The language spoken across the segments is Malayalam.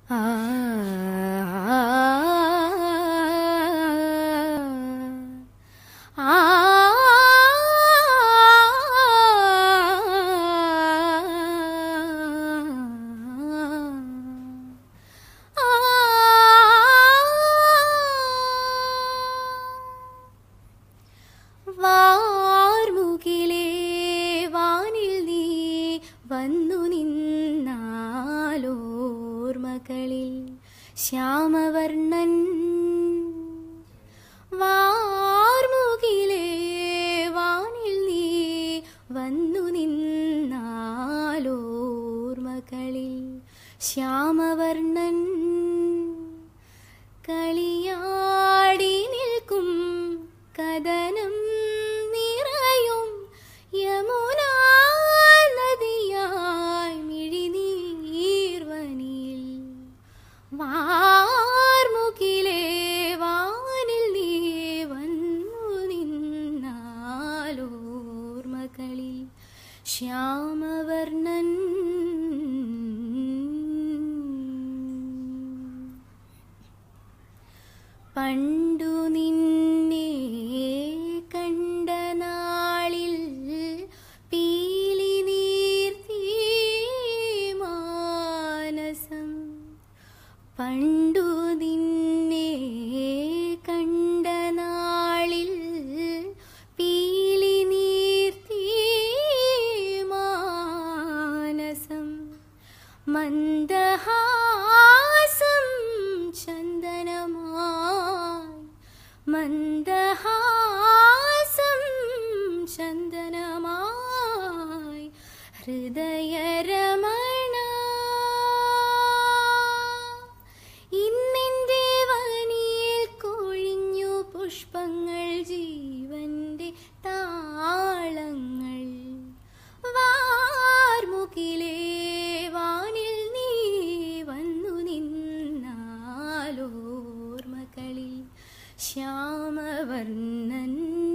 ആ ആ വാർമുകിലേ വാനിൽ നീ വന്നു നിന്നാലോർമകളിൽ ശ്യാമവർണ്ണൻ വാർമുകിലേ വാനിൽ നീ വന്നു നിന്നാലോർമകളിൽ ശ്യാമവർണ്ണൻ കളിയാടി നിൽക്കും കഥനം നിറയും യമുനാ നദിയായി മിഴിനീർവനിൽ വാർമുകിലേ വാനിൽ നീ വന്നു നിന്നാലോർമകളിൽ ശ്യാമവർണ്ണൻ പണ്ടു നിന്നെ കണ്ട നാളിൽ പീലി നീർത്തി മാനസം പണ്ടു നിന്നെ കണ്ട നാളിൽ പീലി നീർത്തി മാനസം മന്ദഹാസം ചന്ദനമായി മന്ദഹാസം ചന്ദനമായി ഹൃദയരമണ ഇന്നിന്റെ വനിയിൽ കൊഴിഞ്ഞു പുഷ്പങ്ങൾ ജീവന്റെ താളങ്ങൾ വാർമുകിലേ വാനിൽ നീ വന്നു നിന്നാലോർമകളിൽ ശ്യാമവർണ്ണൻ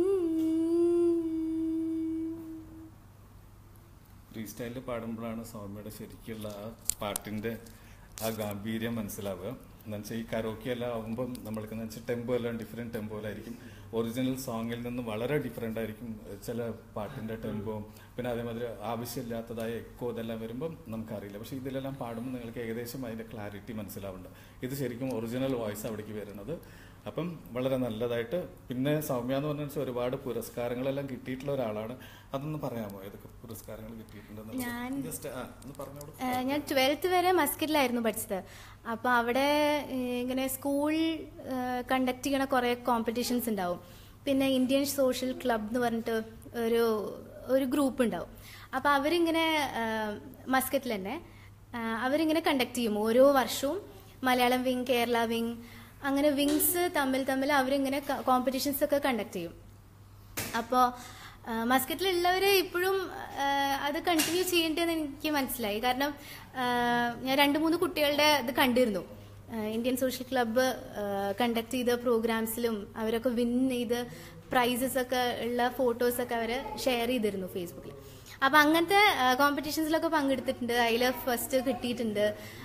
ഫ്രീ സ്റ്റൈലിൽ പാടുമ്പോഴാണ് സൗമ്യയുടെ ശരിക്കുള്ള ആ പാട്ടിന്റെ ആ ഗാംഭീര്യം മനസ്സിലാവുക എന്നുവെച്ചാൽ ഈ കരോക്കി എല്ലാം ആവുമ്പം നമ്മൾക്ക് എന്ന് വെച്ചാൽ ടെമ്പോ എല്ലാം ഡിഫറെൻറ്റ് ടെമ്പോയിലായിരിക്കും ഒറിജിനൽ സോങ്ങിൽ നിന്ന് വളരെ ഡിഫറെൻ്റ് ആയിരിക്കും ചില പാട്ടിന്റെ ടെമ്പോ പിന്നെ അതേമാതിരി ആവശ്യമില്ലാത്തതായ എക്കോ ഇതെല്ലാം വരുമ്പം നമുക്കറിയില്ല പക്ഷേ ഇതിലെല്ലാം പാടുമ്പോൾ നിങ്ങൾക്ക് ഏകദേശം അതിന്റെ ക്ലാരിറ്റി മനസ്സിലാവുന്നുണ്ട് ഇത് ശരിക്കും ഒറിജിനൽ വോയിസ് അവിടേക്ക് വരുന്നത് അപ്പം വളരെ നല്ലതായിട്ട് പിന്നെ സൗമ്യ എന്ന് പറഞ്ഞാൽ ഒരുപാട് പുരസ്കാരങ്ങളെല്ലാം കിട്ടിയിട്ടുള്ള ഒരാളാണ് അതൊന്ന് പറയാമോ ഏതൊക്കെ പുരസ്കാരങ്ങൾ കിട്ടിയിട്ടുണ്ടെന്ന് ഞാൻ- ജസ്റ്റ് ആ ഒന്ന് പറഞ്ഞോളൂ ഏഹ് ഞാൻ ട്വൽത്ത് വരെ മസ്കറ്റിലായിരുന്നു പഠിച്ചത് അപ്പോൾ അവിടെ ഏഹ് ഇങ്ങനെ സ്കൂൾ കണ്ടക്ട് ചെയ്യണ കുറേ കോമ്പറ്റീഷൻസ് ഉണ്ടാവും പിന്നെ ഇന്ത്യൻ സോഷ്യൽ ക്ലബ് എന്ന് പറഞ്ഞിട്ട് ഒരു ഒരു ഗ്രൂപ്പ് ഉണ്ടാവും അപ്പോൾ അവരിങ്ങനെ ഏഹ് മസ്കറ്റിൽ തന്നെ ഏഹ് അവരിങ്ങനെ കണ്ടക്ട് ചെയ്യും ഓരോ വർഷവും മലയാളം വിങ് കേരള വിങ് അങ്ങനെ വിങ്സ് തമ്മിൽ തമ്മിൽ അവരിങ്ങനെ കോമ്പറ്റീഷൻസ് ഒക്കെ കണ്ടക്ട് ചെയ്യും അപ്പോൾ മസ്കറ്റിലുള്ളവർ ഇപ്പോഴും ആ, അത് കണ്ടിന്യൂ ചെയ്യേണ്ടതെന്ന് എനിക്ക് മനസ്സിലായി കാരണം ആ, ഞാൻ രണ്ട് മൂന്ന് കുട്ടികളുടെ ഇത് കണ്ടിരുന്നു ആ, ഇന്ത്യൻ സോഷ്യൽ ക്ലബ്ബ് കണ്ടക്ട് ചെയ്ത പ്രോഗ്രാംസിലും അവരൊക്കെ വിൻ ചെയ്ത് പ്രൈസസ് ഒക്കെ ഉള്ള ഫോട്ടോസൊക്കെ അവർ ഷെയർ ചെയ്തിരുന്നു ഫേസ്ബുക്കിൽ അപ്പം അങ്ങനത്തെ കോമ്പറ്റീഷൻസിലൊക്കെ പങ്കെടുത്തിട്ടുണ്ട് അതിൽ ഫസ്റ്റ് കിട്ടിയിട്ടുണ്ട്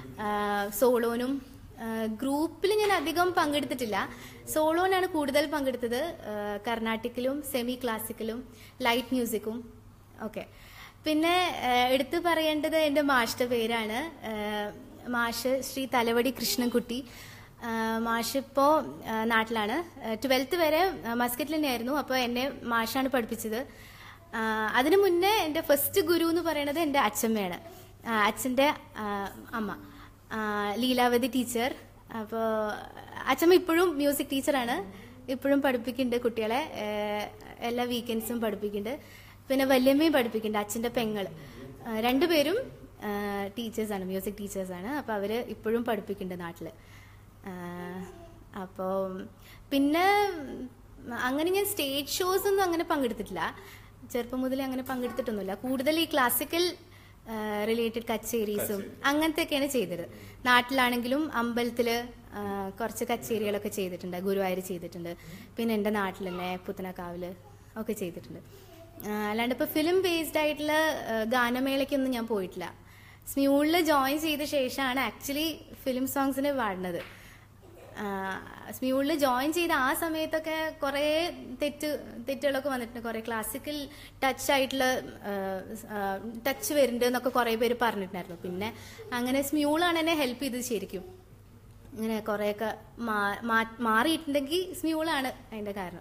സോളോനും ഗ്രൂപ്പിൽ ഞാൻ അധികം പങ്കെടുത്തിട്ടില്ല സോളോനാണ് കൂടുതൽ പങ്കെടുത്തത് ആ, കർണാട്ടിക്കിലും സെമി ക്ലാസിക്കലും ലൈറ്റ് മ്യൂസിക്കും ഓക്കെ പിന്നെ ആ, എടുത്തു പറയേണ്ടത് എൻ്റെ മാഷിന്റെ പേരാണ് ആ, മാഷ് ശ്രീ തലവടി കൃഷ്ണൻകുട്ടി ആ, മാഷ് ഇപ്പോൾ നാട്ടിലാണ് ട്വൽത്ത് വരെ മസ്കറ്റിൽ തന്നെയായിരുന്നു അപ്പോൾ എന്നെ മാഷാണ് പഠിപ്പിച്ചത് ആ, അതിനു മുന്നേ എൻ്റെ ഫസ്റ്റ് ഗുരു എന്ന് പറയുന്നത് എൻ്റെ അച്ഛമ്മയാണ് ആ, അച്ഛൻ്റെ ആ, അമ്മ ആ, ലീലാവതി ടീച്ചർ അപ്പോൾ അച്ഛമ്മ ഇപ്പോഴും മ്യൂസിക് ടീച്ചറാണ് ഇപ്പോഴും പഠിപ്പിക്കുന്നുണ്ട് കുട്ടികളെ ഏഹ്, എല്ലാ വീക്കെൻഡ്സും പഠിപ്പിക്കുന്നുണ്ട് പിന്നെ വല്യമ്മയും പഠിപ്പിക്കുന്നുണ്ട് അച്ഛൻ്റെ പെങ്ങൾ ആ, രണ്ടുപേരും ടീച്ചേഴ്സാണ് മ്യൂസിക് ടീച്ചേഴ്സാണ് അപ്പോൾ അവർ ഇപ്പോഴും പഠിപ്പിക്കുന്നുണ്ട് നാട്ടിൽ അപ്പോൾ പിന്നെ ഉം, അങ്ങനെ ഞാൻ സ്റ്റേജ് ഷോസ് ഒന്നും അങ്ങനെ പങ്കെടുത്തിട്ടില്ല ചെറുപ്പം മുതലേ അങ്ങനെ പങ്കെടുത്തിട്ടൊന്നുമില്ല കൂടുതൽ ഈ ക്ലാസിക്കൽ റിലേറ്റഡ് കച്ചേരീസും അങ്ങനത്തെയൊക്കെയാണ് ചെയ്തത് നാട്ടിലാണെങ്കിലും അമ്പലത്തിൽ കുറച്ച് കച്ചേരികളൊക്കെ ചെയ്തിട്ടുണ്ട് ഗുരുവായൂർ ചെയ്തിട്ടുണ്ട് പിന്നെ എൻ്റെ നാട്ടിൽ തന്നെ പുത്തനക്കാവിൽ ഒക്കെ ചെയ്തിട്ടുണ്ട് ആ, അല്ലാണ്ട് ഇപ്പോൾ ഫിലിം ബേസ്ഡ് ആയിട്ടുള്ള ആ, ഗാനമേളയ്ക്കൊന്നും ഞാൻ പോയിട്ടില്ല സ്മ്യൂളിൽ ജോയിൻ ചെയ്ത ശേഷമാണ് ആക്ച്വലി ഫിലിം സോങ്സിന് പാടുന്നത് സ്മ്യൂളിൽ ജോയിൻ ചെയ്ത ആ സമയത്തൊക്കെ കുറേ തെറ്റ് തെറ്റുകളൊക്കെ വന്നിട്ടുണ്ട് കുറേ ക്ലാസിക്കൽ ടച്ച് ആയിട്ടുള്ള ടച്ച് വരുന്നുണ്ട് എന്നൊക്കെ കുറേ പേര് പറഞ്ഞിട്ടുണ്ടായിരുന്നു പിന്നെ അങ്ങനെ സ്മ്യൂളാണ് എന്നെ ഹെൽപ്പ് ചെയ്തത് ശരിക്കും ഇങ്ങനെ കുറേയൊക്കെ മാ- മാ- മാറിയിട്ടുണ്ടെങ്കിൽ സ്മ്യൂളാണ് അതിൻ്റെ കാരണം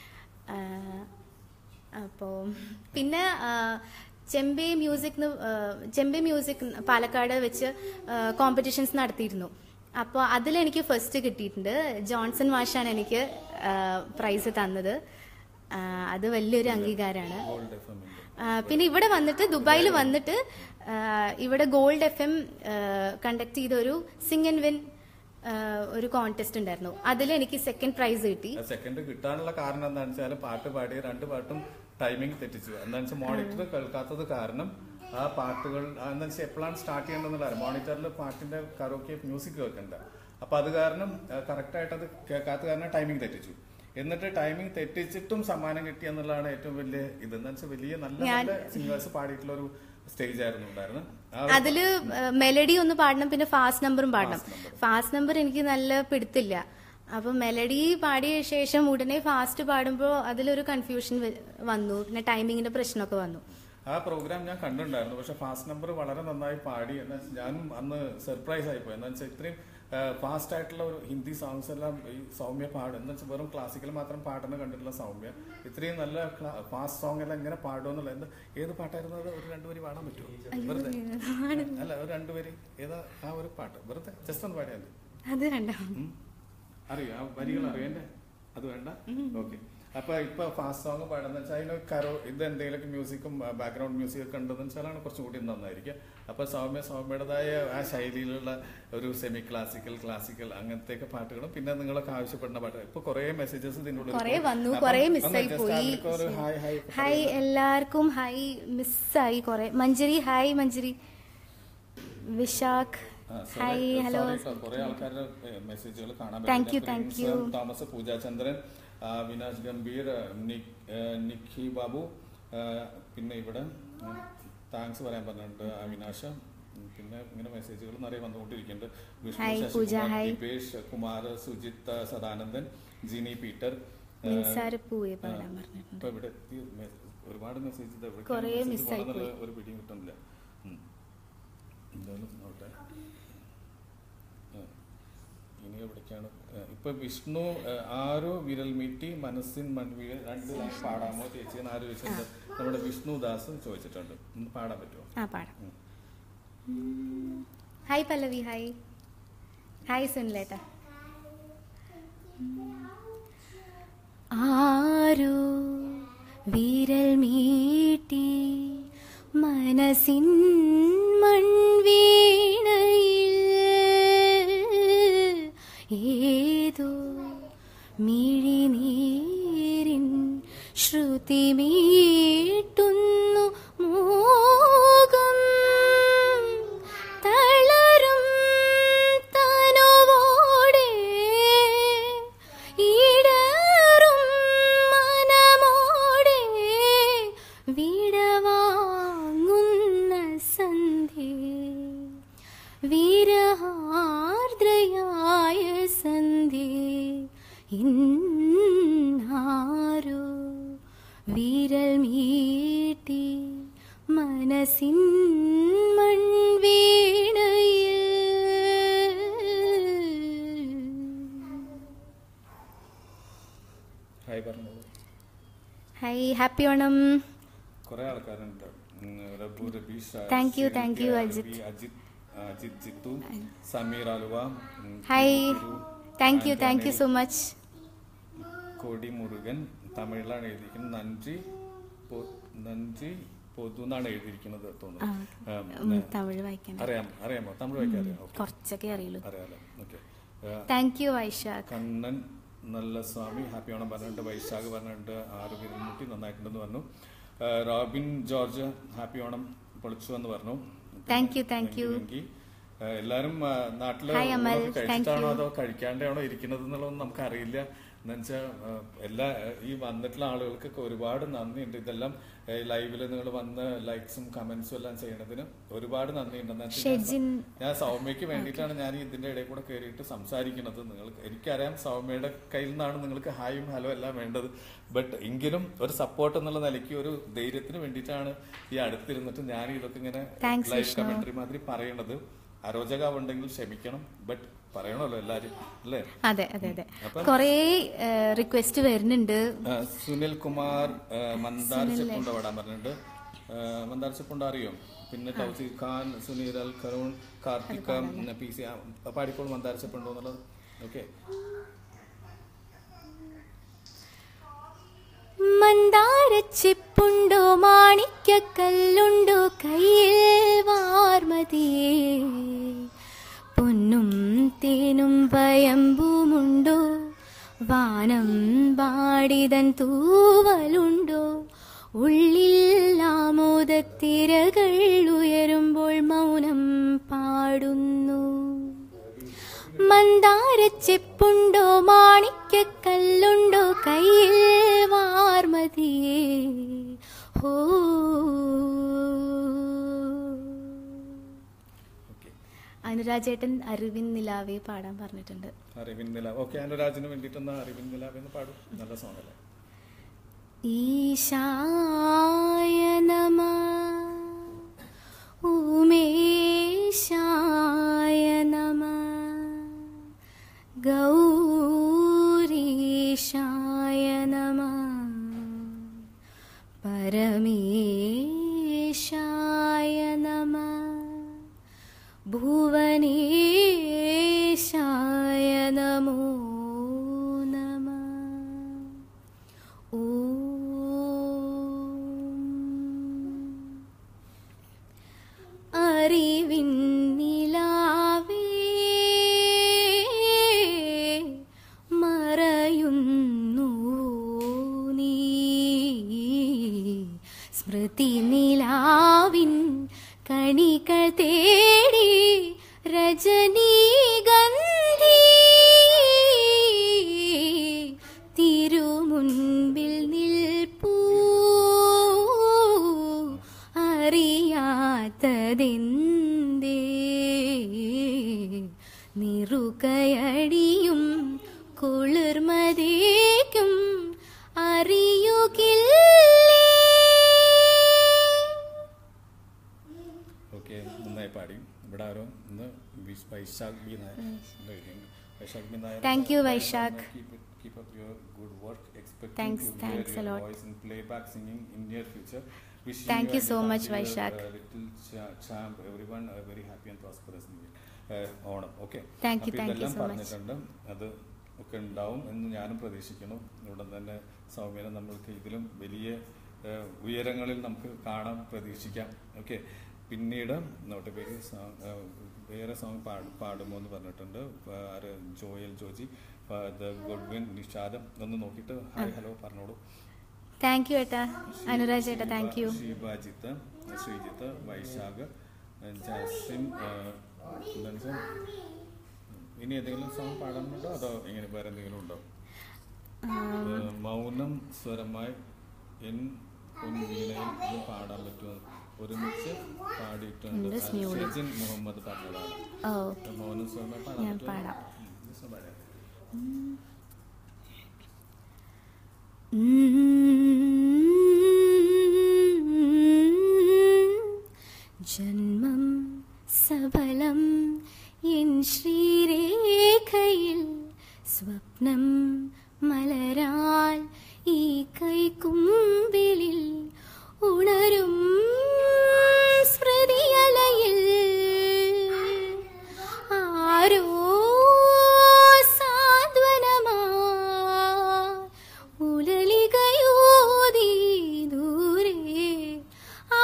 അപ്പോൾ പിന്നെ ആ, ചെമ്പൈ മ്യൂസിക് ചെമ്പൈ മ്യൂസിക് പാലക്കാട് വെച്ച് കോമ്പറ്റീഷൻസ് നടത്തിയിരുന്നു അപ്പോൾ അതിലെനിക്ക് ഫസ്റ്റ് കിട്ടിയിട്ടുണ്ട് ജോൺസൺ മാഷാണ് എനിക്ക് പ്രൈസ് തന്നത് ആ, അത് വലിയൊരു അംഗീകാരമാണ് ഗോൾഡ് എഫ് എമ്മിന്റെ ആ, പിന്നെ ഇവിടെ വന്നിട്ട് ദുബായിൽ വന്നിട്ട് ആ, ഇവിടെ ഗോൾഡ് എഫ് എം കണ്ടക്ട് ചെയ്ത ഒരു സിംഗ് ആൻഡ് വിൻ ഒരു കോntest ഉണ്ടായിരുന്നു അതിൽ എനിക്ക് സെക്കൻഡ് പ്രൈസ് കിട്ടി സെക്കൻഡ് കിട്ടാനുള്ള കാരണം എന്താണെന്ന് വെച്ചാൽ പാട്ട് പാടിയ രണ്ട് പാട്ടും ടൈമിംഗ് തെറ്റിച്ചു എന്താണെന്ന് വെച്ചാൽ മോണിറ്റർ കേൾക്കാത്തത് കാരണം ആ പാട്ടുകൾ എന്താ വെച്ചാൽ എപ്പോഴാണ് സ്റ്റാർട്ട് ചെയ്യേണ്ടതെന്നുള്ള മോണിറ്ററിൽ പാട്ടിന്റെ കരോക്കെ മ്യൂസിക് കേൾക്കണ്ട അപ്പൊ അത് കാരണം കറക്റ്റ് ആയിട്ട് അത് കേൾക്കാത്ത കാരണം ടൈമിംഗ് തെറ്റിച്ചു എന്നിട്ട് ടൈമിംഗ് തെറ്റിച്ചിട്ടും സമ്മാനം കിട്ടി എന്നുള്ളതാണ് ഏറ്റവും വലിയ ഇത് എന്താ വെച്ചാൽ വലിയ നല്ല നല്ല സിംഗേഴ്സ് പാടിയിട്ടുള്ള ഒരു സ്റ്റേജ് ആയിരുന്നു ഉണ്ടായിരുന്നത് ആ ഒരു- അതില് മെലഡി ഒന്ന് പാടണം പിന്നെ ഫാസ്റ്റ് നമ്പറും പാടണം ഫാസ്റ്റ് നമ്പർ എനിക്ക് നല്ല പിടുത്തില്ല അപ്പൊ മെലഡി പാടിയ ശേഷം ഉടനെ ഫാസ്റ്റ് പാടുമ്പോൾ അതിലൊരു കൺഫ്യൂഷൻ വന്നു പിന്നെ ടൈമിങ്ങിന്റെ പ്രശ്നമൊക്കെ വന്നു ആ പ്രോഗ്രാം ഞാൻ കണ്ടിട്ടുണ്ടായിരുന്നു പക്ഷെ ഫാസ്റ്റ് നമ്പർ വളരെ നന്നായി പാടി എന്നാ വെച്ചാ ഞാനും അന്ന് സർപ്രൈസ് ആയിപ്പോയി എന്താ വെച്ചാൽ ഇത്രയും ഫാസ്റ്റ് ആയിട്ടുള്ള ഒരു ഹിന്ദി സോങ്സ് എല്ലാം ഈ സൗമ്യ പാടും എന്ന് വെച്ചാൽ വെറും ക്ലാസിക്കൽ മാത്രം പാടുന്ന കണ്ടിട്ടുള്ള സൗമ്യ ഇത്രയും നല്ല ഫാസ്റ്റ് സോങ് എല്ലാം എങ്ങനെ പാടുമെന്നുള്ള എന്താ ഏത് പാട്ടായിരുന്നു അത് ഒരു രണ്ടുപേര് പാടാൻ പറ്റുമോ വെറുതെ അല്ല ഒരു രണ്ടുപേര് ഏതാ ആ ഒരു പാട്ട് വെറുതെ ജസ്റ്റ് ഒന്ന് പാടിയാൽ മതി അത് വേണ്ട ഉം. അറിയോ ആ വരികൾ അറിയണ്ടേ അത് വേണ്ട ഓക്കെ അപ്പൊ ഇപ്പൊ ഫാസ്റ്റ് സോങ് പാടുന്ന വെച്ചാൽ അതിന് കരോ ഇത് എന്തെങ്കിലുമൊക്കെ മ്യൂസിക്കും ബാക്ക്ഗ്രൗണ്ട് മ്യൂസിക് ഒക്കെ ഉണ്ടെന്ന് വെച്ചാലാണ് കുറച്ചും കൂടി നന്നായിരിക്കും അപ്പൊ സൗമ്യ സൗമ്യയുടേതായ ആ ശൈലിയിലുള്ള ഒരു സെമി ക്ലാസിക്കൽ ക്ലാസിക്കൽ അങ്ങനത്തെയൊക്കെ പാട്ടുകളും പിന്നെ നിങ്ങളൊക്കെ ആവശ്യപ്പെടുന്ന പാട്ട് ഇപ്പൊ കുറെ മെസ്സേജസ് ഇതിനുള്ളിൽ കുറേ വന്നു അപ്പം കുറേ ഒന്ന് മിസ്സായി just പോയി അവർക്ക് ഒരു ഹായ് ഹായ് ഒക്കെ ഹായ് എല്ലാവർക്കും ഹായ് മിസ്സായി കുറെ മഞ്ജരി ഹായ് മഞ്ജരി വിശാഖ് ആ, sorry, ഹായ് sorry ഹലോ കേട്ടോ. കുറേ ആൾക്കാരുടെ മെസ്സേജുകൾ കാണാൻ Thank you, പറ്റില്ല. thank Prince, you. Thomas Pooja Chandran ആ, വിനാശ് ഗംഭീർ നിക്- ഏ, നിഖി ബാബു ആ, പിന്നെ ഇവിടെ താങ്ക്സ് പറയാൻ പറഞ്ഞിട്ടുണ്ട് അവിനാശ ഉം, പിന്നെ ഇങ്ങനെ മെസ്സേജുകൾ നിറയെ വന്നുകൊണ്ടിരിക്കുന്നുണ്ട് Vishnu hi, Sasikumar, Pooja, hi. Deepesh Kumar Sujith Sadanandan Jini Peter ആ, മിൻസാര പൂവെ പാടാൻ പറഞ്ഞിട്ടുണ്ട് ഇപ്പൊ ഇവിടെ എത്തി മെ- ഒരുപാട് മെസ്സേജ് ഇത് എവിടേക്കാണ് കുറേ message miss ആയി പോണെന്നുള്ള ഒരു പിടിയും കിട്ടുന്നില്ല ഉം. എന്തായാലും നോട്ടെ ആ. ഇനി എവിടേക്കാണ് ആ, ഇപ്പൊ വിഷ്ണു ആ, ആരോ വിരൽ മീട്ടി മനസ്സിൻ മൺവീഴ രണ്ട് ലൈൻ പാടാമോ ചേച്ചി എന്ന് ആര് ചോദിച്ചിട്ടുണ്ട് നമ്മുടെ വിഷ്ണു ദാസ് ചോദിച്ചിട്ടുണ്ട് ഒന്ന് പാടാൻ പറ്റുമോ ആ പാടാം ഉം. ഹായ് പല്ലവി ഹായ് ഹായ് സുനിലേട്ട ആരോ വിരൽ മീട്ടി മനസ്സിൻ മൺവീണയിൽ ഏതോ മിഴിനീരിൻ ശ്രുതി മീട്ടുന്നു മോകം തളരും തനുവോടെ ഇടറും മനമോടെ വിടവാങ്ങുന്ന സന്ധ്യേ വിരഹാർദ്രയായ സന്ധ്യേ ഇന്നാരോ വിരൽ മീട്ടി മനസ്സിൻ മൺവീണയിൽ ഹായ് പറഞ്ഞോളൂ ഹായ് ഹാപ്പി ഓണം കുറെ ആൾക്കാരുണ്ട് ഉം, റബു Rabeesh Thank you, Silvy, thank you, അരുവി, അജിത്ത്. അജിത് അജിത് ജിത്തു സമീർ അലുവ ഉം, hi Guru, thank you thank you Antony, so much Kodi Murugan തമിഴിലാണ് എഴുതിയിരിക്കുന്നത് നன்றി പൊ- നன்றി പൊതു എന്നാണ് എഴുതിയിരിക്കുന്നത് തോന്നുന്നു ഉം, തമിഴ് വായിക്കാൻ അറിയാം അറിയാമോ തമിഴ് വായിക്കാൻ അറിയാം ഓക്കെ കുറച്ചൊക്കെ അറിയുള്ളൂ അറിയാലോ okay thank you Vaishakh Kannan നല്ല സ്വാമി ഹാപ്പി ഓണം പറഞ്ഞിട്ടുണ്ട് വൈശാഖ് പറഞ്ഞിട്ടുണ്ട് ആറ് പെരുമുട്ടി നന്നായിട്ടുണ്ടെന്ന് പറഞ്ഞു ആ, റോബിൻ ജോർജ് ഹാപ്പി ഓണം പൊളിച്ചു എന്ന് പറഞ്ഞു Thank you, thank you. Venky. ആ, എല്ലാരും ആ, നാട്ടില് Hi, അമൽ. ഊണൊക്കെ Thank കഴിച്ചിട്ടാണോ you. അതോ കഴിക്കാണ്ടാണോ ഇരിക്കുന്നത് എന്നുള്ളതൊന്നും നമുക്ക് അറിയില്ല എന്നുവെച്ചാൽ എല്ലാ ഈ വന്നിട്ടുള്ള ആളുകൾക്കൊക്കെ ഒരുപാട് നന്ദിയുണ്ട് ഇതെല്ലാം ലൈവിൽ നിങ്ങൾ വന്ന് ലൈക്സും കമന്റ്സും എല്ലാം ചെയ്യണതിന് ഒരുപാട് നന്ദിയുണ്ട് എന്ന് വെച്ചാൽ ഞാൻ ഷെജിൻ ഞാൻ സൗമ്യക്ക് വേണ്ടിയിട്ടാണ് ഞാൻ ഇതിന്റെ ഇടയിൽ കൂടെ കയറിയിട്ട് സംസാരിക്കുന്നത് നിങ്ങൾ എനിക്കറിയാം സൗമ്യയുടെ കയ്യിൽ നിന്നാണ് നിങ്ങൾക്ക് ഹായും ഹലോ എല്ലാം വേണ്ടത് ബട്ട് എങ്കിലും ഒരു സപ്പോർട്ട് എന്നുള്ള നിലയ്ക്ക് ഒരു ധൈര്യത്തിന് വേണ്ടിയിട്ടാണ് ഈ അടുത്തിരുന്നിട്ട് ഞാൻ ഇതൊക്കെ ഇങ്ങനെ Thanks, ലൈവ് വിഷ്ണു. കമന്ററി മാതിരി പറയണത് അരോചകാവുണ്ടെങ്കിൽ ക്ഷമിക്കണം ബട്ട് പറയണമല്ലോ എല്ലാരും അല്ലേ അതെ അതെ അതെ അപ്പം- കൊറേ റിക്വസ്റ്റ് വരുന്നുണ്ട് ആ, സുനിൽ കുമാർ ആ, മന്ദാർ ചെപ്പുണ്ട പാടാൻ പറഞ്ഞിട്ടുണ്ട് ആ, മന്ദാർ ചെപ്പുണ്ട അറിയോ പിന്നെ തൗസീദ് ഖാൻ സുനീർ അൽ കരുൺ കാർത്തിക പിന്നെ പി സി പാടിക്കോൾ മന്ദാർ ചെപ്പുണ്ടോ എന്നുള്ളത് ഓക്കെ മന്ദാരച്ചിപ്പുണ്ടോ മാണിക്കല്ലുണ്ടോ കയ്യിൽ വാർമതിയേ പൊന്നും തേനും വയമ്പുമുണ്ടോ വാനം പാടിതൻ തൂവലുണ്ടോ ഉള്ളിൽ ആമോദത്തിരകൾ ഉയരുമ്പോൾ മൗനം പാടുന്നു മന്ദാരച്ചെപ്പുണ്ടോ മാണിക്കല്ലുണ്ടോ കയ്യിൽ വാർമതിയേ ഹോ ഓക്കെ അനുരാജേട്ടൻ അറിവിൻ നിലാവേ പാടാൻ പറഞ്ഞിട്ടുണ്ട് അറിവിൻ നിലാവ് ഓക്കെ അനുരാജിന് വേണ്ടിയിട്ടൊന്ന് അറിവിൻ നിലാവ് എന്ന് പാടും നല്ല സോങ് അല്ലേ ഈശായ നമ ഉമേശായ നമ ഗൗരീശായ നമ പരമേശായ നമ ഭുവനേശായ നമോ നമ അറിവിൻ നിലാവേ മറയുന്നു നീ സ്മൃതി നിലാവിൻ കണികൾ തേടി രജനീഗന്ധി തിരുമുൻപിൽ നിൽപ്പൂ അറിയാത്തതെന്തേ നിറുകയടിയും കുളിർമതേക്കും അറിയുകില്ലേ ഓക്കെ നന്നായി പാടി ഇവിടെ ആരോ ഇന്ന് വിശ്- വൈശാഖ് ബി നായർ എന്താ എഴുതിയത്? Vaishakh B Nair Thank you, Vaishak. Keep it- keep up your good work. Expecting Thanks, to hear thanks a your lot. voice in playback singing in near future. Wishing Thank you and so the much, family, Vaishak. uh, little cha- champ, everyone a very happy and prosperous new year. Uh, Onam okay Thank you, thank you ഇതെല്ലാം so much. പറഞ്ഞിട്ടുണ്ട് അത് ഒക്കെ ഉണ്ടാവും എന്ന് ഞാനും പ്രതീക്ഷിക്കുന്നു ഇവിടെ തന്നെ സൗമ്യനെ നമ്മൾക്ക് ഇതിലും വലിയ ഏഹ്, ഉയരങ്ങളിൽ നമുക്ക് കാണാൻ പ്രതീക്ഷിക്കാം ഓക്കെ പിന്നീട് നോട്ട് പേര് സോങ് ഏഹ്, വേറെ സോങ് പാടും പാടുമോ എന്ന് പറഞ്ഞിട്ടുണ്ട് ഏഹ്, ആര് ജോയൽ ജോജി ദ ഗുഡ്വിൻ നിഷാദം ഒന്ന് നോക്കിയിട്ട് ഹായ് ഹലോ പറഞ്ഞോളൂ താങ്ക് യു ഏട്ടാ അനുരാജ് ഏട്ടാ താങ്ക് യു ഷീബാജിത്ത് ശ്രീജിത്ത് വൈശാഖ് ജാസിം ഏഹ്, എന്താണ് വെച്ചാൽ ഇനി ഏതെങ്കിലും സോങ് പാടാനുണ്ടോ അതോ ഇങ്ങനെ വേറെ എന്തെങ്കിലും ഉണ്ടോ ഏഹ്, മൗനം സ്വരമായി എൻ പൊൻവീണയിൽ ഇത് പാടാൻ പറ്റുമോ ഒരുമിച്ച് പാടിയിട്ടുണ്ട് ഉണ്ട്, സ്നേഹം. ഷെജിൻ മുഹമ്മദ് പറഞ്ഞതാണ് ഓ മൗനം സ്വരമായി പാടാൻ ഞാൻ പറ്റുമോ? പാടാം. ഉം, just ഒന്ന് പാടാം. ജന്മം സഫലം എൻ ശ്രീരേഖയിൽ സ്വപ്നം മലരാൽ ഈ കൈക്കുമ്പിലിൽ ഉണരും സ്മൃതിയലയിൽ ആരോ സാന്ത്വനമാ ഉലലികയോതി ദൂരെ ആ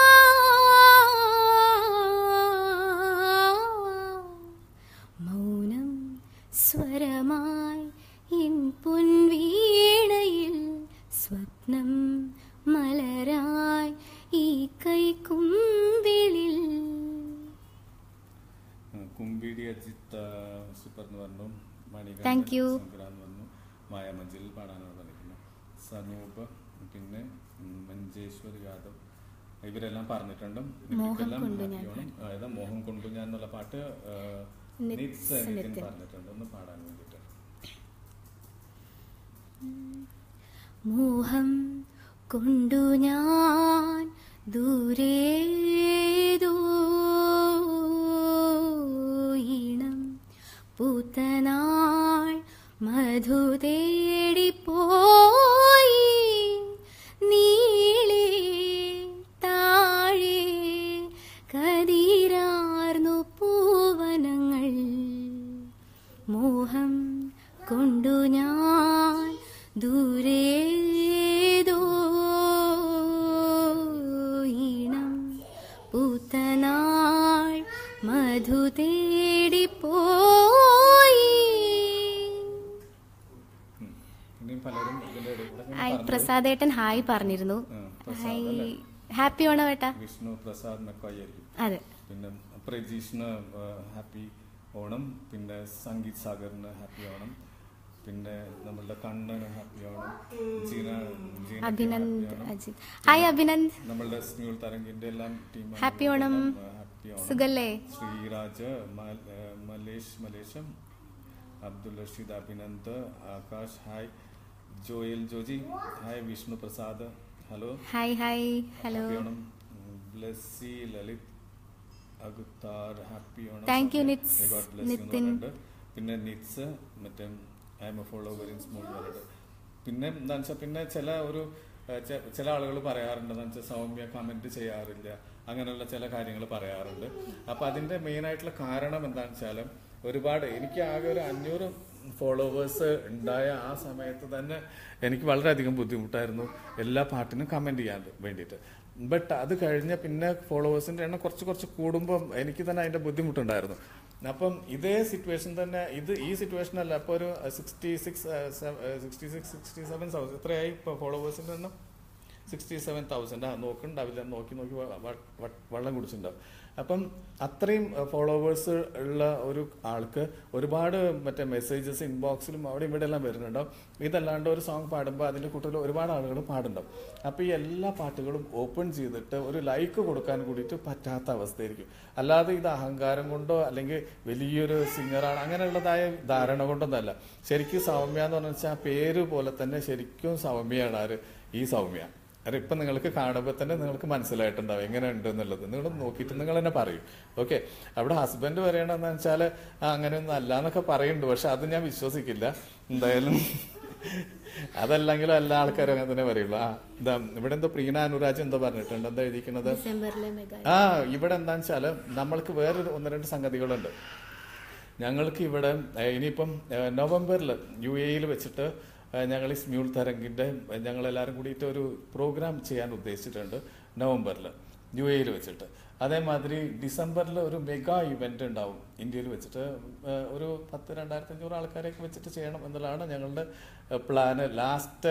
മൗനം സ്വരമായി എൻ പൊൻവീണയിൽ സ്വപ്നം മലരായി ഈ കൈക്കുമ്പിളിൽ കുമ്പിടി അജിത്ത് സൂപ്പർ എന്ന് പറഞ്ഞു മണികണ്ഠൻ Thank you. സംക്രാന്ത് വന്നു മായാമഞ്ചലിൽ പാടാനാണ് പറഞ്ഞിരിക്കുന്നത് സനൂപ് പിന്നെ ഉം, മഞ്ചേശ്വർ യാദവ് ഇവരെല്ലാം പറഞ്ഞിട്ടുണ്ട് ഇവർക്കെല്ലാം കൊണ്ടു ഞാൻ happy ഓണം. അതായത് മോഹം കൊണ്ടു ഞാൻ എന്നുള്ള പാട്ട് ആ, നിത്സ് നിത്സ് നിതിൻ നിതിൻ. പറഞ്ഞിട്ടുണ്ട് ഒന്ന് പാടാൻ വേണ്ടിയിട്ട് മോഹം കൊണ്ടു ഞാൻ ദൂരേതോ ഈണം പൂത്തനാൾ മധു തേടിപ്പോയി നീളെ താഴെ കതിരാർന്നു പൂവനങ്ങൾ മോഹം കൊണ്ടു ഞാൻ ദൂരേതോ ഈണം പൂത്തനാൾ മധു തേടിപ്പോയി ഉം. ഇനിയും പലരും ഇതിന്റെ ഇടയിൽ കൂടെ ഇങ്ങനെ ഹായ് പറഞ്ഞു. പ്രസാദേട്ടൻ ഹായ് പറഞ്ഞിരുന്നു ആ, പ്രസാദ് ഹായ് അല്ലേ? ഹാപ്പി ഓണം ഏട്ടാ വിഷ്ണു പ്രസാദ് മെക്കോയ് ആയിരിക്കും അതെ പിന്നെ പ്രജീഷിന് ഹാപ്പി ഓണം പിന്നെ സംഗീത് സാഗറിന് ഹാപ്പി ഓണം പിന്നെ നമ്മളുടെ കണ്ണന് ഹാപ്പി ഓണം ജീന ജീനയ്ക്ക് അഭിനന്ദ് happy ഓണം. അജിത് ഹായ് അഭിനന്ദ് നമ്മളുടെ സ്മ്യൂൾ തരംഗിന്റെ എല്ലാം team Happy Onam. Happy Onam സുഖല്ലേ ശ്രീരാജ് മ- ഏ, മലേഷ് മലേശം Abdul Rasheed Abhinand Akash hi Joel Joji hi Vishnu Prasad hello hi hi hello happy Onam Blessy Lalith അഗുത്താർ happy Onam Thank you, Okay. നിത്സ്. May God bless you എന്ന് നിതിൻ. പറഞ്ഞിട്ട്. പിന്നെ നിറ്റ്സ് മറ്റേ I am a follower in small world പിന്നെ എന്താ വെച്ചാൽ പിന്നെ ചില ഒരു ഏഹ്, ചെ- ചില ആളുകൾ പറയാറുണ്ട് എന്താ വെച്ചാൽ സൗമ്യ കമന്റ് ചെയ്യാറില്ല അങ്ങനെയുള്ള ചില കാര്യങ്ങൾ പറയാറുണ്ട് അപ്പൊ അതിന്റെ മെയിൻ ആയിട്ടുള്ള കാരണം എന്താണെന്ന് വെച്ചാൽ ഒരുപാട് എനിക്ക് ആകെ ഒരു അഞ്ഞൂറ് ഫോളോവേഴ്സ് ഉണ്ടായ ആ സമയത്ത് തന്നെ എനിക്ക് വളരെയധികം ബുദ്ധിമുട്ടായിരുന്നു എല്ലാ പാട്ടിനും കമന്റ് ചെയ്യാൻ വേണ്ടിയിട്ട് ബട്ട് അത് കഴിഞ്ഞ പിന്നെ ഫോളോവേഴ്സിന്റെ എണ്ണം കുറച്ച് കുറച്ച് കൂടുമ്പോൾ എനിക്ക് തന്നെ അതിന്റെ ബുദ്ധിമുട്ടുണ്ടായിരുന്നു അപ്പം ഇതേ സിറ്റുവേഷൻ തന്നെ ഇത് ഈ സിറ്റുവേഷൻ അല്ല അപ്പോൾ ഒരു sixty six sixty six sixty seven thousand എത്രയായി ഇപ്പോൾ ഫോളോവേഴ്സിന്റെ എണ്ണം സിക്സ്റ്റി സെവൻ തൗസൻഡ് ആ നോക്കുന്നുണ്ടാവില്ല നോക്കി നോക്കി വ- വ- വ- വെള്ളം കുടിച്ചിട്ടുണ്ടാവും അപ്പം അത്രയും ഫോളോവേഴ്സ് ഉള്ള ഒരു ആൾക്ക് ഒരുപാട് മറ്റേ മെസ്സേജസ് ഇൻബോക്സിലും അവിടെ ഇവിടെ എല്ലാം വരുന്നുണ്ടാവും ഇതല്ലാണ്ട് ഒരു സോങ് പാടുമ്പോൾ അതിന്റെ കൂട്ടത്തിൽ ഒരുപാട് ആളുകൾ പാടുണ്ടാവും അപ്പൊ ഈ എല്ലാ പാട്ടുകളും ഓപ്പൺ ചെയ്തിട്ട് ഒരു ലൈക്ക് കൊടുക്കാൻ കൂടിയിട്ട് പറ്റാത്ത അവസ്ഥയായിരിക്കും അല്ലാതെ ഇത് അഹങ്കാരം കൊണ്ടോ അല്ലെങ്കിൽ വലിയൊരു സിംഗറാണ് അങ്ങനെയുള്ളതായ ധാരണ കൊണ്ടൊന്നല്ല ശരിക്കും സൗമ്യ എന്ന് പറഞ്ഞാൽ ആ പേര് പോലെ തന്നെ ശരിക്കും സൗമ്യയാണ് ആര് ഈ സൗമ്യ അത് ഇപ്പൊ നിങ്ങൾക്ക് കാണുമ്പോൾ തന്നെ നിങ്ങൾക്ക് മനസ്സിലായിട്ടുണ്ടാവും എങ്ങനെ ഉണ്ട് എന്നുള്ളത് നിങ്ങൾ നോക്കിയിട്ട് നിങ്ങൾ തന്നെ പറയും ഓക്കെ അവിടെ ഹസ്ബൻഡ് പറയണെന്ന് വെച്ചാല് ആ അങ്ങനെയൊന്നും അല്ല എന്നൊക്കെ പറയുന്നുണ്ട് പക്ഷെ അത് ഞാൻ വിശ്വസിക്കില്ല എന്തായാലും അതല്ലെങ്കിലും എല്ലാ ആൾക്കാരും അങ്ങനെ തന്നെ പറയുള്ളൂ ആ എന്താ ഇവിടെ എന്തോ പ്രീന അനുരാജ് എന്തോ പറഞ്ഞിട്ടുണ്ട് എന്താ എഴുതിക്കുന്നത് ഡിസംബറിലെ മെഗാ ആ ഇവിടെ എന്താന്ന് വെച്ചാല് നമ്മൾക്ക് വേറൊരു ഒന്ന് രണ്ട് സംഗതികളുണ്ട് ഞങ്ങൾക്ക് ഇവിടെ ഏഹ്, ഇനിയിപ്പം ഏഹ്, നവംബറിൽ യു എയിൽ വെച്ചിട്ട് ഏഹ്, ഞങ്ങൾ ഈ സ്മ്യൂൾ തരംഗിന്റെ ഏഹ്, ഞങ്ങൾ എല്ലാവരും കൂടിയിട്ട് ഒരു പ്രോഗ്രാം ചെയ്യാൻ ഉദ്ദേശിച്ചിട്ടുണ്ട് നവംബറിൽ യു എയിൽ വെച്ചിട്ട് അതേമാതിരി ഡിസംബറിൽ ഒരു മെഗാ ഇവന്റ് ഉണ്ടാവും ഇന്ത്യയിൽ വെച്ചിട്ട് ഏഹ്, ഒരു പത്ത് രണ്ടായിരത്തി അഞ്ഞൂറ് ആൾക്കാരെയൊക്കെ വെച്ചിട്ട് ചെയ്യണം എന്നുള്ളതാണ് ഞങ്ങളുടെ പ്ലാന് ലാസ്റ്റ്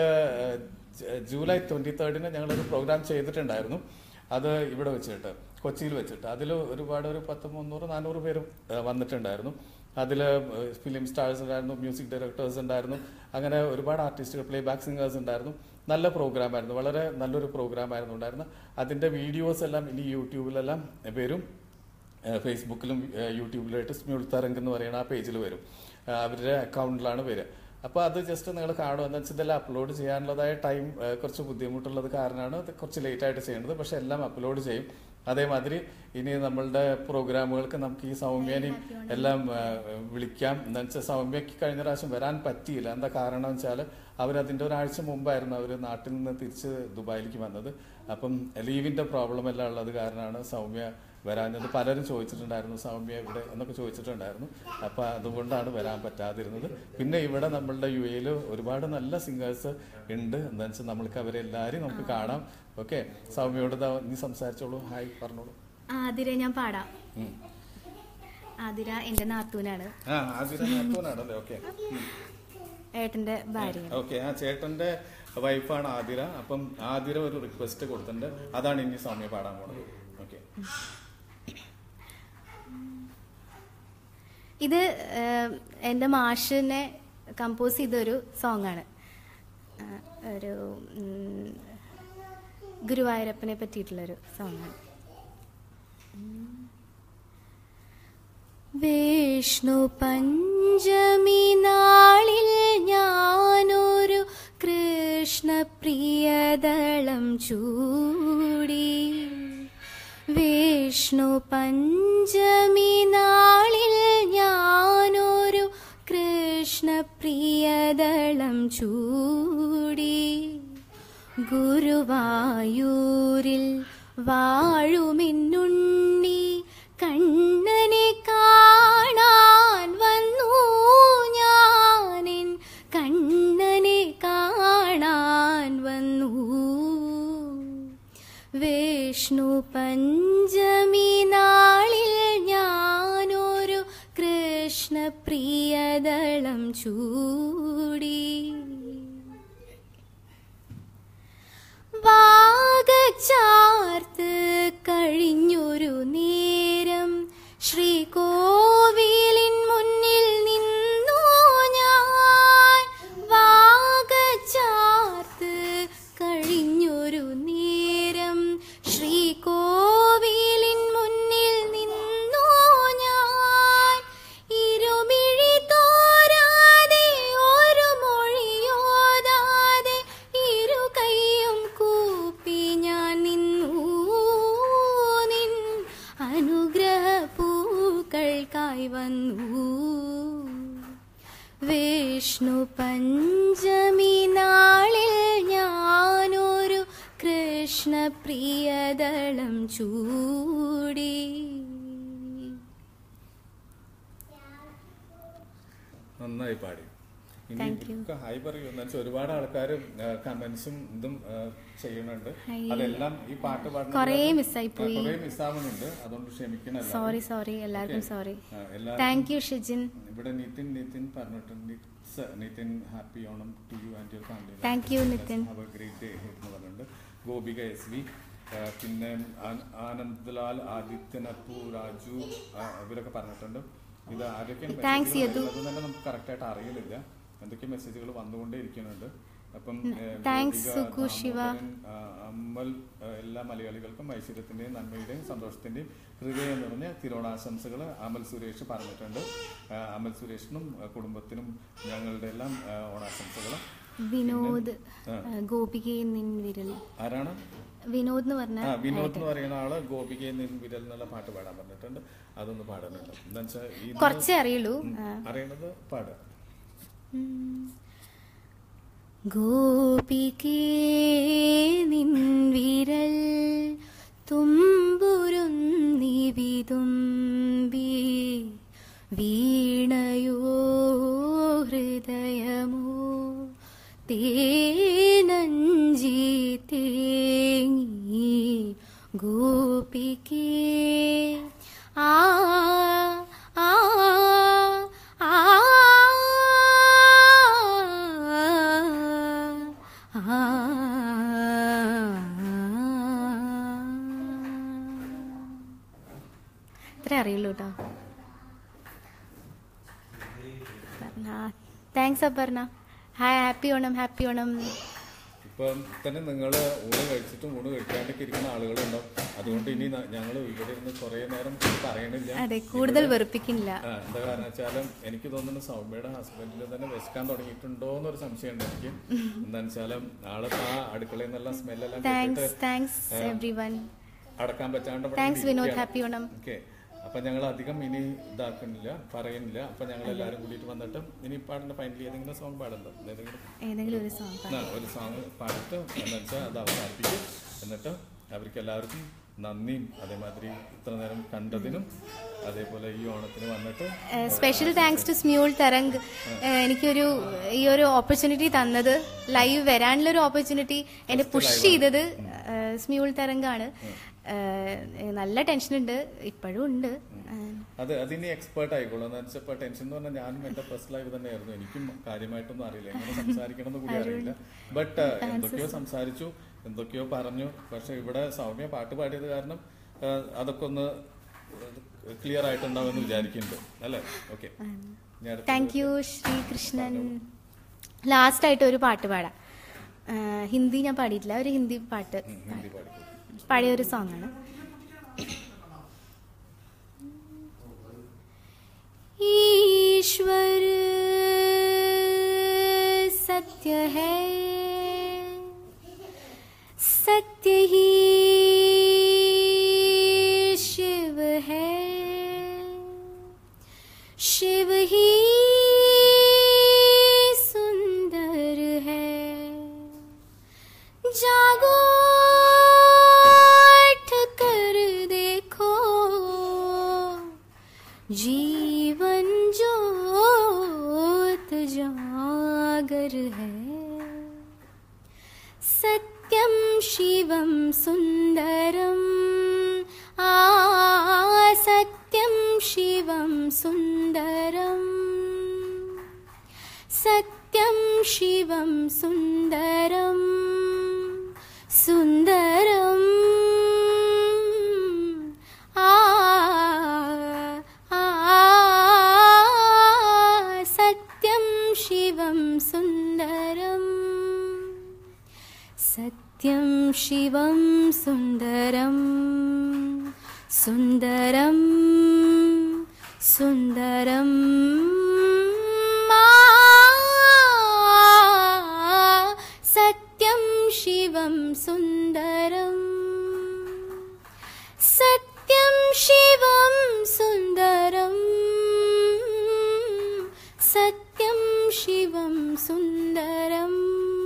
ജൂലൈ ട്വന്റി തേർഡിന് ഞങ്ങളൊരു പ്രോഗ്രാം ചെയ്തിട്ടുണ്ടായിരുന്നു അത് ഇവിടെ വെച്ചിട്ട് കൊച്ചിയിൽ വെച്ചിട്ട് അതിൽ ഒരുപാട് ഒരു പത്ത് മുന്നൂറ് നാനൂറ് പേര് ഏഹ്, വന്നിട്ടുണ്ടായിരുന്നു അതിൽ ഫിലിം സ്റ്റാർസ് ഉണ്ടായിരുന്നു മ്യൂസിക് ഡയറക്ടേഴ്സ് ഉണ്ടായിരുന്നു അങ്ങനെ ഒരുപാട് ആർട്ടിസ്റ്റുകൾ പ്ലേ ബാക്ക് സിംഗേഴ്സ് ഉണ്ടായിരുന്നു നല്ല പ്രോഗ്രാം ആയിരുന്നു വളരെ നല്ലൊരു പ്രോഗ്രാം ആയിരുന്നു ഉണ്ടായിരുന്നു അതിന്റെ വീഡിയോസ് എല്ലാം ഇനി യൂട്യൂബിലെല്ലാം വരും ഏഹ് ഫേസ്ബുക്കിലും ഏഹ് യൂട്യൂബിലായിട്ട് സ്മ്യൂൾ തരംഗ് എന്ന് പറയുന്ന ആ പേജിൽ വരും ഏഹ് അവരുടെ അക്കൗണ്ടിലാണ് വരിക അപ്പോൾ അത് ജസ്റ്റ് നിങ്ങൾ കാണുക എന്താ വെച്ചാൽ ഇതെല്ലാം അപ്ലോഡ് ചെയ്യാനുള്ളതായ ടൈം കുറച്ച് ബുദ്ധിമുട്ടുള്ളത് കാരണമാണ് ഇത് കുറച്ച് ലേറ്റ് ആയിട്ട് ചെയ്യുന്നത് പക്ഷെ എല്ലാം അപ്ലോഡ് ചെയ്യും അതേമാതിരി ഇനി നമ്മളുടെ പ്രോഗ്രാമുകൾക്ക് നമുക്ക് ഈ സൗമ്യനെയും എല്ലാം ഏഹ്, വിളിക്കാം എന്താ വെച്ചാൽ സൗമ്യക്ക് കഴിഞ്ഞ പ്രാവശ്യം വരാൻ പറ്റിയില്ല എന്താ കാരണം വെച്ചാൽ അവരതിന്റെ ഒരാഴ്ച മുമ്പായിരുന്നു അവർ നാട്ടിൽ നിന്ന് തിരിച്ച് ദുബായിലേക്ക് വന്നത് അപ്പം ലീവിന്റെ പ്രോബ്ലം എല്ലാം ഉള്ളത് കാരണമാണ് സൗമ്യ വരാഞ്ഞത് പലരും ചോദിച്ചിട്ടുണ്ടായിരുന്നു സൗമ്യ ഇവിടെ എന്നൊക്കെ ചോദിച്ചിട്ടുണ്ടായിരുന്നു അപ്പൊ അതുകൊണ്ടാണ് വരാൻ പറ്റാതിരുന്നത് പിന്നെ ഇവിടെ നമ്മളുടെ യു എയിൽ ഒരുപാട് നല്ല സിംഗേഴ്സ് ഉണ്ട് എന്താ വെച്ചാൽ നമ്മൾക്ക് അവരെ എല്ലാവരെയും നമുക്ക് കാണാം ഓക്കെ സൗമ്യയോട് ദാ നീ സംസാരിച്ചോളൂ ഹായ് പറഞ്ഞോളൂ ആതിര ഞാൻ പാടാം ഉം. ആതിര എന്റെ നാത്തൂനാണ് ആ ആതിര നാത്തൂനാണല്ലേ ഓക്കെ ഏട്ടന്റെ ഭാര്യ ഓക്കെ ആ ചേട്ടന്റെ വൈഫാണ് ആതിര അപ്പം ആതിര ഒരു റിക്വസ്റ്റ് കൊടുത്തിട്ടുണ്ട് അതാണ് ഇനി സൗമ്യ പാടാൻ പോണത് ഓക്കെ ഇത് ഏഹ്, എൻ്റെ മാഷിനെ കമ്പോസ് ചെയ്തൊരു സോങ്ങാണ് ഒരു ഉം, ഗുരുവായൂരപ്പനെ പറ്റിയിട്ടുള്ളൊരു സോങ്ങാണ് വിഷ്ണു പഞ്ചമി നാളിൽ ഞാനൊരു കൃഷ്ണപ്രിയദളം ചൂടി വിഷ്ണു പഞ്ചമി നാളിൽ ഞാനൊരു കൃഷ്ണപ്രിയദളം ചൂടി ഗുരുവായൂരിൽ വാഴുമെന്നുണ്ണി കണ്ണനെ കാണാൻ വന്നു ഞാനിൻ കണ്ണനെ കാണാൻ വന്നു വിഷ്ണു പഞ്ചമി നാളിൽ ഞാനൊരു കൃഷ്ണപ്രിയദളം ചൂടി വാഗച്ചാർത്ത് കഴിഞ്ഞൊരു നേരം ശ്രീകോവിലിൻ മുന്നിൽ നിന്നു ഞാൻ വാഗച്ചാർത്ത് കഴിഞ്ഞൊരു നേരം ശ്രീകോവിലിൻ മുന്നിൽ നിന്നു ഞാൻ ഇരുമിഴി തോരാതെ ഒരു മൊഴിയോതാതെ ഇരു കൈയും കൂപ്പി ഞാൻ നിന്നു നിൻ അനുഗ്രഹ പൂക്കൾക്കായി വന്നു വിഷ്ണു പഞ്ചമി നാളിൽ ഞാനൊരു കൃഷ്ണപ്രിയദളം ചൂടി നന്നായി പാടി ഇനി Thank you. ഒക്കെ ഹായ് പറയൂ എന്ന് വെച്ചാൽ ഒരുപാട് ആൾക്കാർ കമന്റ്സും ഇതും ആ, ചെയ്യുന്നുണ്ട് Hi. അതെല്ലാം ഈ പാട്ട് പാടുന്ന കുറേ മിസ്സായി പോയി. കുറേ മിസ്സാവുന്നുണ്ട് അതുകൊണ്ട് ക്ഷമിക്കണം എല്ലാവരും. സോറി സോറി എല്ലാവർക്കും Okay. സോറി ആ, എല്ലാവർക്കും താങ്ക് യു ഷിജിൻ ഇവിടെ നിതിൻ നിതിൻ പറഞ്ഞിട്ടുണ്ട് "It's, uh, Nithin happy Onam to you and your family Thank you, നിതിൻ. ഹാവ് എ ഗ്രേറ്റ് ഡേ എന്ന് പറഞ്ഞിട്ടുണ്ട് ഗോപിക എസ് വി പിന്നെ ആ- ആനന്ദ്ലാൽ ആദിത്യൻ അപ്പു രാജു ആ, ഇവരൊക്കെ പറഞ്ഞിട്ടുണ്ട് ഇത് ആരൊക്കെ Thanks, യദു. തന്നെ നമുക്ക് കറക്റ്റ് ആയിട്ട് അറിയുന്നില്ല എന്തൊക്കെ മെസ്സേജുകൾ വന്നുകൊണ്ടേ ഇരിക്കുന്നുണ്ട് അപ്പം ഏ, Thanks, ഗോപിക, സുകു, ശിവ. ദാമോദരൻ, ആ, അമ്മൽ ആ, എല്ലാ മലയാളികൾക്കും ഐശ്വര്യത്തിന്റെയും നന്മയുടെയും സന്തോഷത്തിന്റെയും ഹൃദയം നിറഞ്ഞ തിരുവോണാശംസകൾ അമൽ സുരേഷ് പറഞ്ഞിട്ടുണ്ട് ആ, അമൽ സുരേഷിനും ആ, കുടുംബത്തിനും ഞങ്ങളുടെ എല്ലാം ആ, ഓണാശംസകൾ വിനോദ് ആ. ആ, ഗോപികയിൽ നിൻ വിരൽ ആരാണ് വിനോദ് എന്ന് പറഞ്ഞ ആ വിനോദ് എന്ന് പറയുന്ന ആള് ഗോപികയിൽ നിന്ന് വിരൽ എന്നുള്ള പാട്ട് പാടാൻ പറഞ്ഞിട്ടുണ്ട് അതൊന്ന് പാടുന്നുണ്ട് എന്താ വെച്ചാൽ ഇത് കുറച്ചേ അറിയുള്ളൂ ആ. അറിയണത് പാടുക ഗോപികേ നിൻ വിരൽ തുമ്പുരുന്നി വിതുമ്പി വീണയോ ഹൃദയമോ തേനഞ്ചി തേങ്ങി ഗോപികേ ആ ആ ആ ആ ഇത്ര അറിയുള്ളൂ കേട്ടോ thanks Aparna hi happy Onam happy Onam ഇപ്പം തന്നെ നിങ്ങൾ ഊണ് കഴിച്ചിട്ടും ഊണ് കഴിക്കാണ്ടൊക്കെ ഇരിക്കുന്ന ആളുകളുണ്ടാവും അതുകൊണ്ട് ഇനി ഞങ്ങൾ ഇവിടെ ഇരുന്ന് കുറേ നേരം പറയണില്ല അതെ കൂടുതൽ വെറുപ്പിക്കുന്നില്ല ആ, എന്താ കാരണം വെച്ചാലും എനിക്ക് തോന്നുന്നു സൗമ്യയുടെ ഹസ്ബൻഡിൽ തന്നെ വിശക്കാൻ തുടങ്ങിയിട്ടുണ്ടോ എന്നൊരു സംശയമുണ്ട് എനിക്ക് എന്താണെന്ന് വെച്ചാലും ആള് ആ അടുക്കളയിൽ നിന്നുള്ള സ്മെല്ലെല്ലാം താങ്ക്സ് താങ്ക്സ് എവ്രി വൺ അടക്കാൻ പറ്റാണ്ട് thanks Vinod happy Onam okay അപ്പൊ ഞങ്ങൾ അധികം ഇനി ഇതാക്കുന്നില്ല പറയുന്നില്ല അപ്പൊ ഞങ്ങൾ എല്ലാവരും കൂടിയിട്ട് വന്നിട്ട് ഇനി പാടുന്ന ഫൈനലി ഏതെങ്കിലും സോങ് പാടുന്നത് ഏതെങ്കിലും ഏതെങ്കിലും ഒരു സോങ് ആ, ഒരു സോങ് പാടിട്ട് എന്ന് വെച്ചാൽ അത് അവസാനിപ്പിക്കും എന്നിട്ട് അവർക്ക് എല്ലാവർക്കും നന്ദിയും അതേമാതിരി ഇത്ര നേരം കണ്ടതിനും അതേപോലെ ഈ ഓണത്തിന് വന്നിട്ട് special thanks to Smule Tharang ഏഹ് എനിക്കൊരു ഈ ഒരു ഓപ്പർച്യൂണിറ്റി തന്നത് ലൈവ് വരാനുള്ള ഒരു ഓപ്പർച്യൂണിറ്റി എന്നെ പുഷ് ചെയ്തത് ഏഹ് സ്മ്യൂൾ തരംഗാണ് ഏഹ് നല്ല ടെൻഷൻ ഉണ്ട് ഇപ്പോഴും ഉണ്ട് ഏഹ് അത് അതിനി എക്സ്പേർട്ട് ആയിക്കോളൂ എന്ന് വെച്ചാൽ ഇപ്പൊ ടെൻഷൻ എന്ന് പറഞ്ഞാൽ ഞാനും എന്റെ ഫസ്റ്റ് ലൈവ് തന്നെയായിരുന്നു എനിക്കും കാര്യമായിട്ടൊന്നും അറിയില്ല എങ്ങനെ സംസാരിക്കണം എന്ന് കൂടി അറിയില്ല ബട്ട് എന്തൊക്കെയോ സംസാരിച്ചു എന്തൊക്കെയോ പറഞ്ഞു പക്ഷെ ഇവിടെ സൗമ്യ പാട്ട് പാടിയത് കാരണം ആ, അതൊക്കെ ഒന്ന് ക്ലിയർ ആയിട്ടുണ്ടാവുമെന്ന് വിചാരിക്കുന്നുണ്ട് അല്ലേ okay thank you Sreekrishnan last ആയിട്ട് ഒരു പാട്ട് പാടാം ആ, ഹിന്ദി ഞാൻ പാടിയിട്ടില്ല ഒരു ഹിന്ദി പാട്ട് ഹിന്ദി പാടി പഴയ ഒരു സോങ് ആണ് ईश्वर सत्य है सत्य ही शिव है शिव ही सुंदर है जागो उठ कर देखो जीवन जोत जागर है सत्यं शिवं सुन्दरम् आ सत्यं शिवं सुन्दरम् सत्यं शिवं सुन्दरम् सुन्दरम् आ आ सत्यं शिवं सुन्दरम् सत्यं शिवं सुन्दरम् सुन्दरम् सुन्दरम् आ, सत्यं शिवं सुन्दरम् सत्यं शिवं सुन्दरम् सत्यं शिवं सुन्दरम्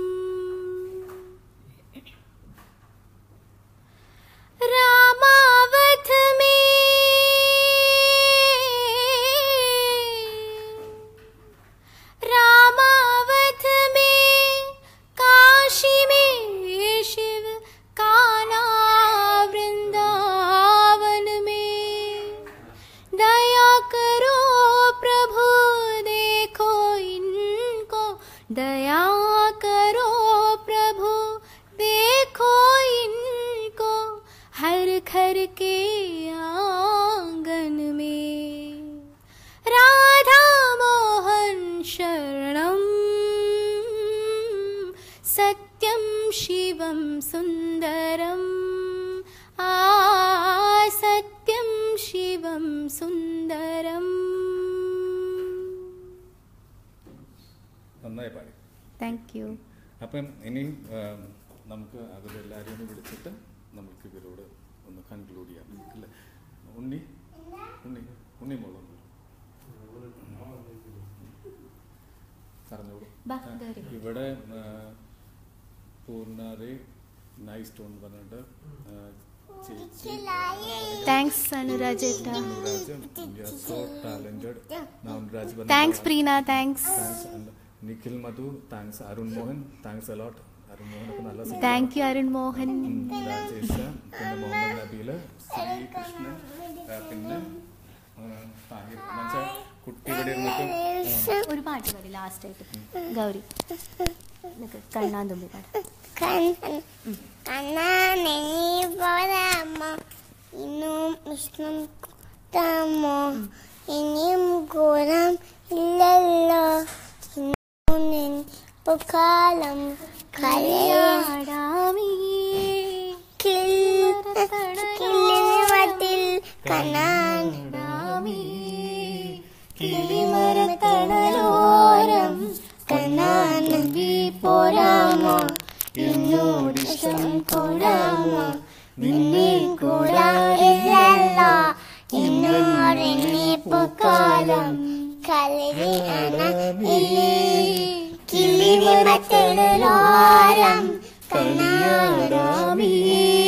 रामावथ में रामावथ में काशी में शिव काना वृंदावन में दया करो प्रभु देखो इनको दया करो प्रभु देखो इनको हर घर के आंगन में राधा मोहन शरणम सत्यम शिवम सुंदरम आ सत्यम शिवम सुंदरम നന്നായി പാടി थैंक यू അപ്പം ഇനി ആം, നമുക്ക് അതിലെല്ലാവരെയും ഒന്ന് വിളിച്ചിട്ട് നമുക്ക് ഇവരോട് ഒന്ന് കൺക്ലൂഡ് ചെയ്യാം അല്ലേ ഉണ്ണി ഉണ്ണി ഉണ്ണി മോളൊന്ന് പറഞ്ഞോളൂ ബാ, ആ, ഇതുവരെ. ഇവിടെ ആ, പൂർണ്ണാരെ നൈസ് ടോൺ പറഞ്ഞിട്ട് ആ, ചേച്ചി താങ്ക്സ് അനുരാജ് ഏട്ടാ അനുരാജ് സോ ടാലന്റഡ് അനുരാജ് പറഞ്ഞ thanks Preena thanks thanks Nikhil Madhu thanks Arun Mohan thanks a lot Arun Mohan ഒക്കെ നല്ല singer. Thank you Arun Mohan ഉം, രാജേഷ് പിന്നെ മുഹമ്മദ് നബീല് ശ്രീകൃഷ്ണൻ ആ, പിന്നെ ആ, താഹിർ എന്നുവെച്ചാൽ കുട്ടി ഇവിടെ ഇരുന്നിട്ട് ഒരു പാട്ട് പാടി ലാസ്റ്റ് ആയിട്ട് ഗൗരി നിനക്ക് കണ്ണാൻ തുമ്പി പാടാം കണ്ണാനെ പോരാമോ ഇന്നും ഇഷ്ടം കൂട്ടാമോ ഇനിയും കൂടാം ഇല്ലല്ലോ ഇന്നും കാലം കല്യാടാമീ കിളിമത്തിൽ കണ്ണാൻ കിളിമരത്തണലോരം കണ്ണാൻ നമ്പി പോരാമോ എന്നോടിഷ്ടം കൂടാമോ നിന്നെ കൂടാറില്ലല്ലോ എന്നോടെന്നെ പൊക്കാലം കലരിയണ ഇല്ലേ കിളിമരത്തണലോരം കണ്ണാടാമീ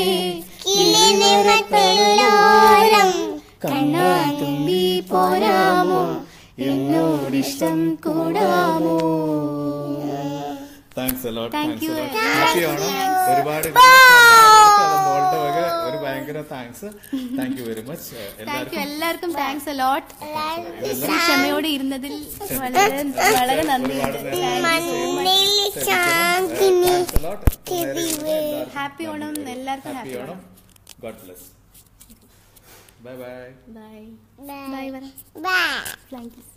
കിളിമരത്തണലോരം കണ്ണാ തുമ്പി പോരാമോ എന്നോടിഷ്ടം കൂടാമോ thanks a lot Thank thanks you. A lot happy ആവണം ഒരുപാട് മോളുടെ വക ഒരു ഭയങ്കര thanks thank you very much thank you എല്ലാവർക്കും എല്ലാവർക്കും താങ്ക്സ് അലോട്ട് ക്ഷമയോടെ ഇരുന്നതിൽ വളരെ വളരെ നന്ദി ഒരുപാട് നേരം മണ്ണിൽ Shanthini thanks a lot happy Onam എല്ലാവർക്കും happy happy Onam Onam God bless bye bye bye Bye. Bye പറ Bye. Flying kiss